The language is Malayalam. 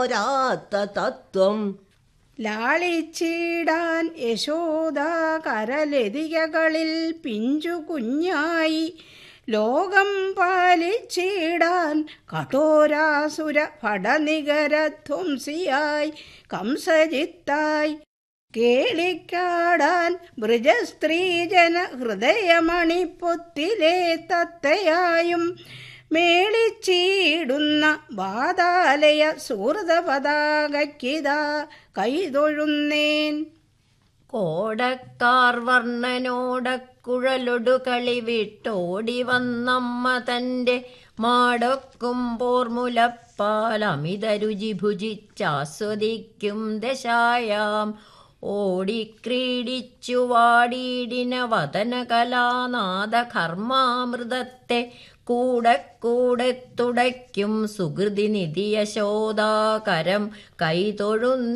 പോരാത്ത തത്വം ലാളിച്ചിടാൻ യശോദ കരലതികകളിൽ പിഞ്ചു കുഞ്ഞായി ലോകം പാലിച്ചിടാൻ കഠോരാസുര ഭടനികരധ്വംസിയായി കംസജിത്തായി കേളിക്കാടാൻ ബ്രജസ്ത്രീജന ഹൃദയമണിപ്പൊത്തിലെ തത്തയായും മേളിച്ചീടുന്ന ബാതാലയ സുഹൃത പതാകയ്ക്കിതാ കൈതൊഴുന്നേൻ കോടക്കാർ വർണ്ണനോടക്കുഴലൊടു കളി വിട്ടോടി വന്നമ്മ തന്റെ മാടൊക്കും പോർമുലപ്പാൽ അമിത രുചി ഭുജിച്ചാസ്വദിക്കും ദശായാം ഓടിക്രീഡിച്ചു വാടിയിടിന വദന കലാനാദ കർമാമൃതത്തെ കൂടെ കൂടെ തുടയ്ക്കും സുഹൃതി നിധിയശോദാകരം കൈതൊഴുന്ന